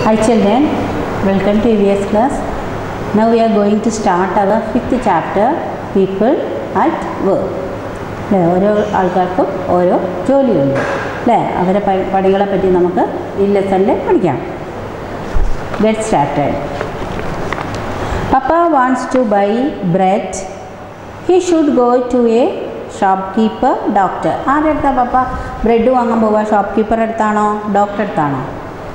Hi children, welcome to EVS class. Now we are going to start our fifth chapter, People at Work. അല്ലേ ഓരോ ആൾക്കാർക്കും ഓരോ ജോലിയുണ്ട് അല്ലേ അവരെ പ- പണികളെ പറ്റി നമുക്ക് ഈ ലെസണിൽ പഠിക്കാം get started papa wants to buy bread he should go to a shopkeeper doctor ആരുടെ അടുത്താണ് പപ്പ ബ്രെഡ് വാങ്ങാൻ പോവുക ഷോപ്പ് കീപ്പർ അടുത്താണോ ഡോക്ടർ അടുത്താണോ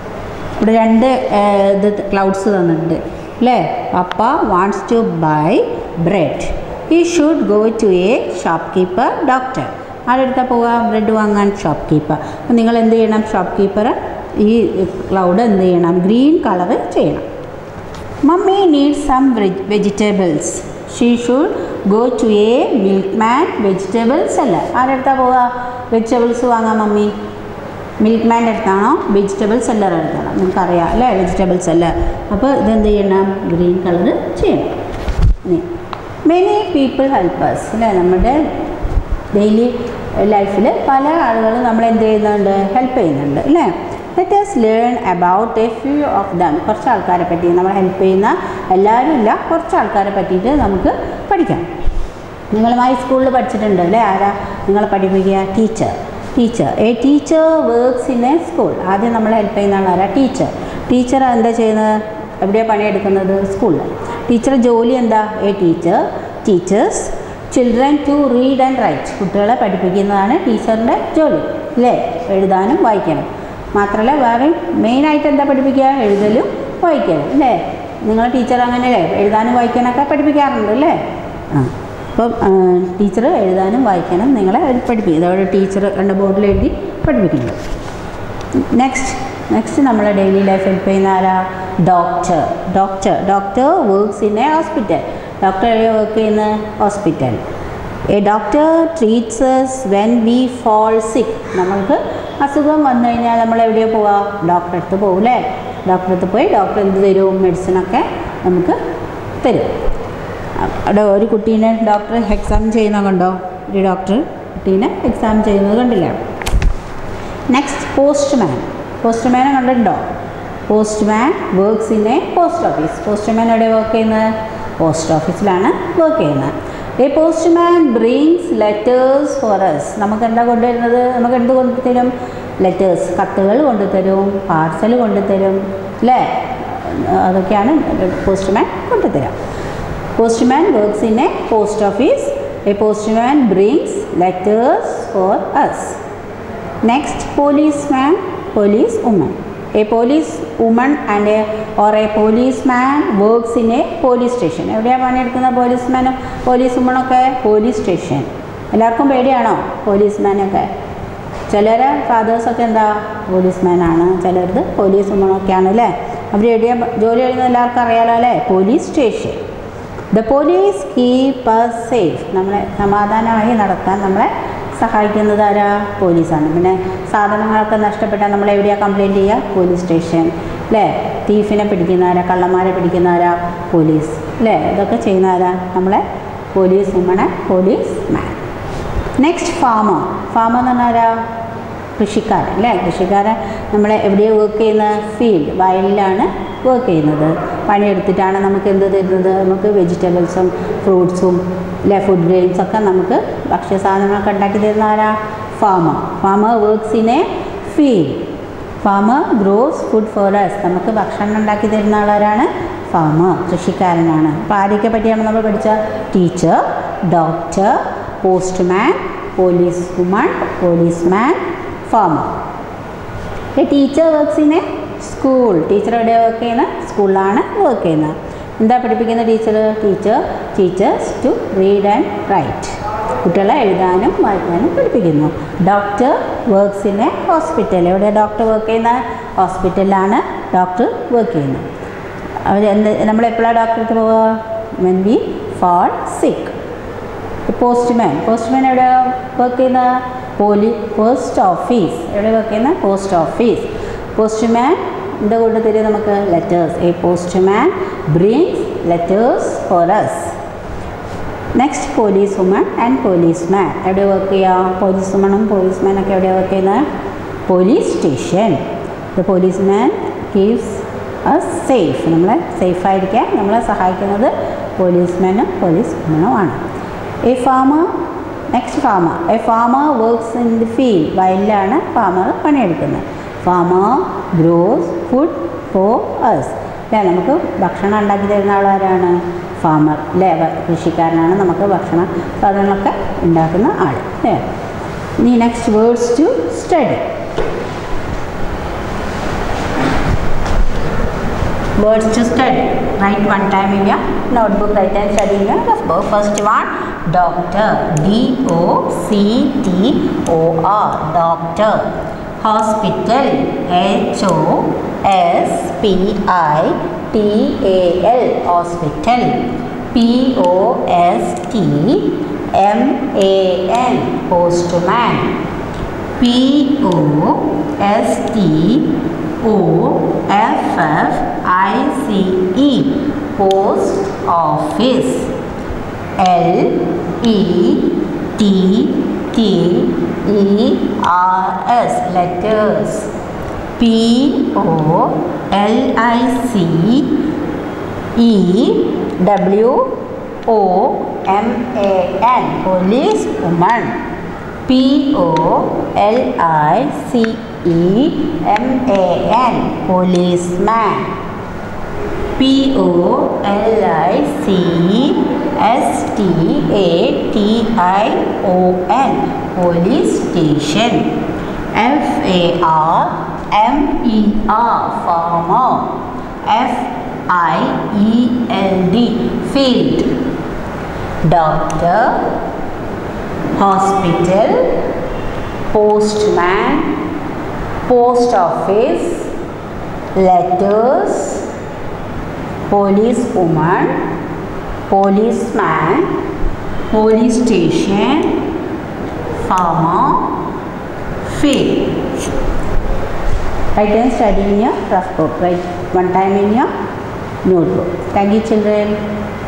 ഇവിടെ രണ്ട് ഏർ, ഇത് ക്ലൗഡ്സ് തന്നിട്ടുണ്ട് അല്ലേ papa wants to buy bread he should go to a shopkeeper doctor ആരെടുത്താൽ പോവുക ബ്രെഡ് വാങ്ങാൻ ഷോപ്പ് കീപ്പർ അപ്പം നിങ്ങൾ എന്ത് ചെയ്യണം ഷോപ്പ് കീപ്പർ ഈ ക്ലൗഡ് എന്ത് ചെയ്യണം ഗ്രീൻ കളർ ചെയ്യണം mummy need some vegetables she should go to a milkman vegetables അല്ല ആരെടുത്താ പോവുക വെജിറ്റബിൾസ് വാങ്ങാം മമ്മി മിൽക്ക് മാൻ്റെ അടുത്താണോ വെജിറ്റബിൾ സെല്ലർ അടുത്താണോ നിങ്ങൾക്കറിയാം അല്ലേ വെജിറ്റബിൾ സെല്ലർ അപ്പോൾ ഇതെന്ത് ചെയ്യണം ഗ്രീൻ കളർ ചെയ്യണം ഇനി മെനി പീപ്പിൾ ഹെൽപ്പേഴ്സ് അല്ലേ നമ്മുടെ ഡെയിലി ലൈഫിൽ പല ആളുകളും നമ്മൾ എന്ത് ചെയ്യുന്നുണ്ട് ഹെൽപ്പ് ചെയ്യുന്നുണ്ട് അല്ലേ let us learn about a few of them കുറച്ച് ആൾക്കാരെ പറ്റി നമ്മൾ ഹെൽപ്പ് ചെയ്യുന്ന എല്ലാവരും ഇല്ല കുറച്ച് ആൾക്കാരെ പറ്റിയിട്ട് നമുക്ക് പഠിക്കാം നിങ്ങളുമായി സ്കൂളിൽ പഠിച്ചിട്ടുണ്ട് അല്ലേ ആരാ നിങ്ങളെ പഠിപ്പിക്കുക teacher teacher a teacher works in a school ആദ്യം നമ്മളെ ഹെൽപ്പ് ചെയ്യുന്ന ആളാരാ ടീച്ചർ ടീച്ചർ എന്താ ചെയ്യുന്നത് എവിടെയാണ് പണിയെടുക്കുന്നത് സ്കൂളിൽ ടീച്ചറുടെ ജോലി എന്താ a teacher teaches children to read and write കുട്ടികളെ പഠിപ്പിക്കുന്നതാണ് ടീച്ചറിൻ്റെ ജോലി അല്ലേ എഴുതാനും വായിക്കണം മാത്രമല്ല വേറെ മെയിനായിട്ട് എന്താ പഠിപ്പിക്കുക എഴുതലും വായിക്കലും അല്ലേ നിങ്ങളെ ടീച്ചർ അങ്ങനെയല്ലേ എഴുതാനും വായിക്കാനൊക്കെ പഠിപ്പിക്കാറുണ്ട് അല്ലേ ആ അപ്പം ടീച്ചർ എഴുതാനും വായിക്കാനും നിങ്ങളെ പഠിപ്പിക്കും ഇതവിടെ ടീച്ചർ കണ്ട ബോർഡിൽ എഴുതി പഠിപ്പിക്കുന്നത് നെക്സ്റ്റ് നെക്സ്റ്റ് നമ്മളെ ഡെയിലി ലൈഫ് ഹെൽപ്പ് ചെയ്യുന്ന ആരാ doctor doctor doctor works in a hospital doctor എവിടെ വർക്ക് ചെയ്യുന്ന hospital a doctor treats when we fall sick നമ്മൾക്ക് അസുഖം വന്നു കഴിഞ്ഞാൽ നമ്മൾ എവിടെയാണ് പോവുക ഡോക്ടറെ അടുത്ത് പോകും അല്ലേ ഡോക്ടറെ അടുത്ത് പോയി ഡോക്ടർ എന്ത് തരും മെഡിസിനൊക്കെ നമുക്ക് തരും അവിടെ ഒരു കുട്ടീനെ ഡോക്ടർ എക്സാം ചെയ്യുന്ന കണ്ടോ ഒരു ഡോക്ടർ കുട്ടീനെ എക്സാം ചെയ്യുന്നത് കണ്ടില്ല നെക്സ്റ്റ് പോസ്റ്റ്മാൻ പോസ്റ്റ്മാനെ കണ്ടിട്ടുണ്ടോ postman works in a post office postman എവിടെ വർക്ക് ചെയ്യുന്നത് പോസ്റ്റ് ഓഫീസിലാണ് വർക്ക് ചെയ്യുന്നത് a postman brings letters for us നമുക്ക് എന്താ കൊണ്ടുവരുന്നത് നമുക്ക് എന്ത് കൊണ്ടുതരും ലെറ്റേഴ്സ് കത്തുകൾ കൊണ്ടുതരും പാർസൽ കൊണ്ടുതരും അല്ലേ അതൊക്കെയാണ് പോസ്റ്റ്മാൻ കൊണ്ടുതരാം Postman works in a post office. A postman brings letters for us. Next, policeman, police woman. A police woman and a or a policeman works in a police station. എവിടെയാണ് പണിയെടുക്കുന്ന പോലീസ്മാനും police വുമണൊക്കെ police station എല്ലാവർക്കും പേടിയാണോ പോലീസ്മാനൊക്കെ ചിലരെ ഫാദേഴ്സൊക്കെ എന്താ പോലീസ്മാനാണ് ചിലരത് police വുമണൊക്കെയാണ് അല്ലേ അവർ എവിടെയാണ് ജോലി ചെയ്യുന്ന എല്ലാവർക്കും അറിയാലോ അല്ലേ police station the police keep us safe നമ്മളെ സമാധാനമായി നടത്താൻ നമ്മളെ സഹായിക്കുന്നത് ആരാ പോലീസാണ് പിന്നെ സാധനങ്ങളൊക്കെ നഷ്ടപ്പെട്ടാൽ നമ്മൾ എവിടെയാണ് കംപ്ലയിൻറ്റ് ചെയ്യുക പോലീസ് സ്റ്റേഷൻ അല്ലേ തീഫിനെ പിടിക്കുന്ന ആരാ കള്ളന്മാരെ പിടിക്കുന്ന ആരാ പോലീസ് അല്ലേ ഇതൊക്കെ ചെയ്യുന്ന ആരാ നമ്മളെ പോലീസ് വുമണെ policeman next farmer farmer എന്ന് പറഞ്ഞാൽ ആരാ കൃഷിക്കാരൻ അല്ലേ കൃഷിക്കാരൻ നമ്മൾ എവിടെയാണ് വർക്ക് ചെയ്യുന്ന ഫീൽഡ് വയലിലാണ് വർക്ക് ചെയ്യുന്നത് പണിയെടുത്തിട്ടാണ് നമുക്ക് എന്ത് തരുന്നത് നമുക്ക് വെജിറ്റബിൾസും ഫ്രൂട്ട്സും അല്ലെ ഫുഡ് ഗ്രെയിൻസ് ഒക്കെ നമുക്ക് ഭക്ഷ്യ സാധനങ്ങളൊക്കെ ഉണ്ടാക്കി തരുന്ന ആരാ farmer farmer works in a field farmer grows food for us നമുക്ക് ഭക്ഷണം ഉണ്ടാക്കി തരുന്ന ആളാരാണ് ഫാമർ കൃഷിക്കാരനാണ് അപ്പോൾ ആരെയൊക്കെ പറ്റിയാണ് നമ്മൾ പഠിച്ച teacher doctor postman policewoman policeman farmer a teacher works in a school teacher എവിടെയാണ് വർക്ക് ചെയ്യുന്നത് സ്കൂളിലാണ് വർക്ക് ചെയ്യുന്നത് എന്താ പഠിപ്പിക്കുന്ന teacher teacher teaches to read and write കുട്ടികളെ എഴുതാനും വായിക്കാനും പഠിപ്പിക്കുന്നു doctor works in a hospital എവിടെ ഡോക്ടർ വർക്ക് ചെയ്യുന്ന ഹോസ്പിറ്റലിലാണ് ഡോക്ടർ വർക്ക് ചെയ്യുന്നത് അവർ എന്ത് നമ്മൾ എപ്പോഴാണ് ഡോക്ടർക്ക് പോവുക when we fall sick postman postman എവിടെ വർക്ക് ചെയ്യുന്ന പോലി പോസ്റ്റ് ഓഫീസ് എവിടെ വർക്ക് ചെയ്യുന്ന പോസ്റ്റ് ഓഫീസ് പോസ്റ്റ്മാൻ എന്താ കൊണ്ട് തരും നമുക്ക് letters a postman brings letters for us next policewoman and policeman എവിടെ വർക്ക് ചെയ്യുക പോലീസ് വുമണും പോലീസ്മാനൊക്കെ എവിടെ വർക്ക് ചെയ്യുന്നത് police station the policeman gives us safe നമ്മളെ സേഫായിരിക്കാൻ നമ്മളെ സഹായിക്കുന്നത് പോലീസ്മാനും പോലീസ് വുമണുമാണ് a farmer next farmer a farmer works in the field വയലിലാണ് ഫാമർ പണിയെടുക്കുന്നത് farmer grows food for us അല്ലേ നമുക്ക് ഭക്ഷണം ഉണ്ടാക്കി തരുന്ന ആളാരാണ് ഫാമർ അല്ലേ വ- കൃഷിക്കാരനാണ് നമുക്ക് ഭക്ഷണ സാധനങ്ങളൊക്കെ ഉണ്ടാക്കുന്ന ആൾ അല്ലേ ഇനി next words to study words to study. Write one time in your notebook, write and study in your rough book. First one, doctor. D O C T O R. Doctor. Hospital. H O S P I T A L. Hospital. P O S T M A N. Postman. P O S T O F F I C E Post Office L E T T E R S Letters P O L I C E W O M A N Police Woman P O L I C E M A N Policeman P O L I C S T A T I O N Police Station F A R M E R Farmer F I E L D Field Doctor hospital, postman, post office, letters, policewoman, policeman, police station, farmer, field. Write and study in your rough book. Write one time in your notebook. Thank you children.